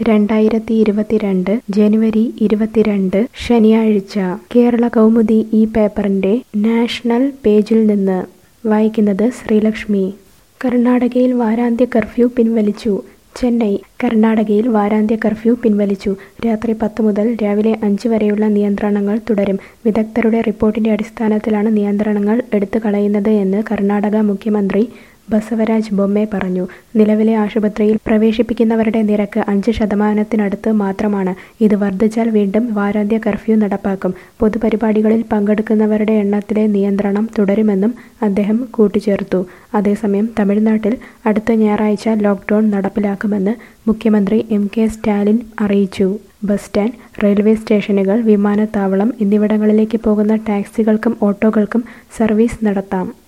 രണ്ടായിരത്തി ഇരുപത്തിരണ്ട് ജനുവരി ഇരുപത്തിരണ്ട് ശനിയാഴ്ച കേരള കൗമുദി ഈ പേപ്പറിന്റെ നാഷണൽ പേജിൽ നിന്ന് വായിക്കുന്നത് ശ്രീലക്ഷ്മി കർണാടകയിൽ വാരാന്ത്യ കർഫ്യൂ പിൻവലിച്ചു ചെന്നൈ കർണാടകയിൽ വാരാന്ത്യ കർഫ്യൂ പിൻവലിച്ചു രാത്രി പത്ത് മുതൽ രാവിലെ അഞ്ച് വരെയുള്ള നിയന്ത്രണങ്ങൾ തുടരും വിദഗ്ധരുടെ റിപ്പോർട്ടിന്റെ അടിസ്ഥാനത്തിലാണ് നിയന്ത്രണങ്ങൾ എടുത്തു കളയുന്നത് എന്ന് കർണാടക മുഖ്യമന്ത്രി ബസവരാജ് ബൊമ്മെ പറഞ്ഞു നിലവിലെ ആശുപത്രിയിൽ പ്രവേശിപ്പിക്കുന്നവരുടെ നിരക്ക് അഞ്ച് ശതമാനത്തിനടുത്ത് മാത്രമാണ് ഇത് വർദ്ധിച്ചാൽ വീണ്ടും വാരാന്ത്യ കർഫ്യൂ നടപ്പാക്കും പൊതുപരിപാടികളിൽ പങ്കെടുക്കുന്നവരുടെ എണ്ണത്തിലെ നിയന്ത്രണം തുടരുമെന്നും അദ്ദേഹം കൂട്ടിച്ചേർത്തു അതേസമയം തമിഴ്നാട്ടിൽ അടുത്ത ഞായറാഴ്ച ലോക്ക്ഡൌൺ നടപ്പിലാക്കുമെന്ന് മുഖ്യമന്ത്രി എം കെ സ്റ്റാലിൻ അറിയിച്ചു ബസ് സ്റ്റാൻഡ് റെയിൽവേ സ്റ്റേഷനുകൾ വിമാനത്താവളം എന്നിവിടങ്ങളിലേക്ക് പോകുന്ന ടാക്സികൾക്കും ഓട്ടോകൾക്കും സർവീസ് നടത്താം